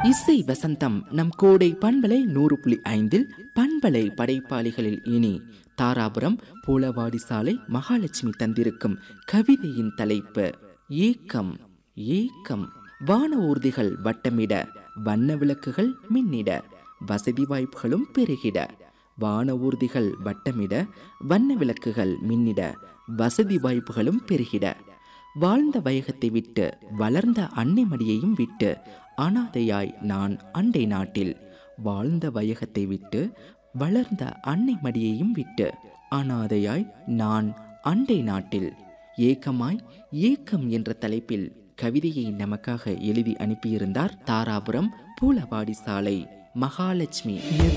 இசை வசந்தம் நம் கோடை பண்பலை நூறு புள்ளி ஐந்தில் பண்பலை படைப்பாளிகளில் இனி தாராபுரம் பூலவாடி சாலை மகாலட்சுமி தந்திருக்கும் கவிதையின் தலைப்பு ஏக்கம் ஏக்கம் வான ஊர்திகள் வட்டமிட வண்ண விளக்குகள் மின்னிட வசதி வாய்ப்புகளும் பெருகிட வான ஊர்திகள் வட்டமிட வண்ண விளக்குகள் மின்னிட வசதி வாய்ப்புகளும் பெருகிட வாழ்ந்த வயகத்தை விட்டு வளர்ந்த அன்னை மடியையும் விட்டு அனாதையாய் நான் அண்டை நாட்டில் வாழ்ந்த வயகத்தை விட்டு வளர்ந்த அன்னை மடியையும் விட்டு அனாதையாய் நான் அண்டை நாட்டில் ஏக்கமாய் ஏக்கம் என்ற தலைப்பில் கவிதையை நமக்காக எழுதி அனுப்பியிருந்தார் தாராபுரம் பூலவாடி சாலை மகாலட்சுமி